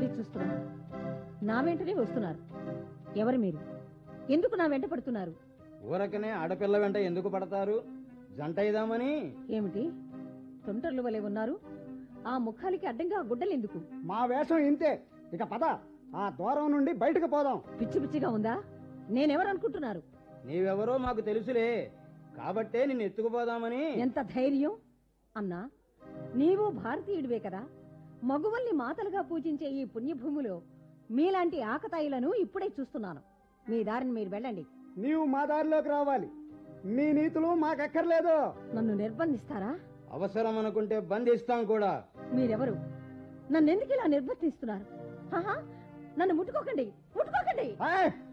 చూస్తున్నాను నా వెంటనే వస్తున్నారు ఎవరు మీరు ఎందుకు నా వెంట పడుతున్నారు ఊరకనే ఆడపిల్ల వెంట ఎందుకు పడతారు జంట ఇదామని ఏమిటి తొంటర్లు వలె ఉన్నారు ఆ ముఖాలకి అడ్డంగా గుడ్డలెందుకు మా వేషం ఇంతే ఇక పద ఆ దూరం నుండి బయటకు పోదాం పిచ్చి పిచ్చిగా ఉందా నేనెవరు అనుకుంటున్నారు నీవెవరో మాకు తెలుసులే కాబట్టే నిన్ను ఎత్తుకుపోదామని ఎంత ధైర్యం అన్నా నీవు భారతీయుడివే కదా మగువల్ని మాతలుగా పూజించే ఈ పుణ్యభూమిలో మీలాంటి ఆకతాయిలను ఇప్పుడే చూస్తున్నాను మీ దారిని మీరు వెళ్ళండి నీవు మా దారిలోకి రావాలి నీ నీతులు మాకెక్కర్లేదు నన్ను నిర్బంధిస్తారా అవసరం అనుకుంటే బంధిస్తాం కూడా మీరెవరు నన్ను ఎందుకు ఇలా నిర్బంధిస్తున్నారు హాహా, నన్ను ముట్టుకోకండి ముట్టుకోకండి ఏయ్,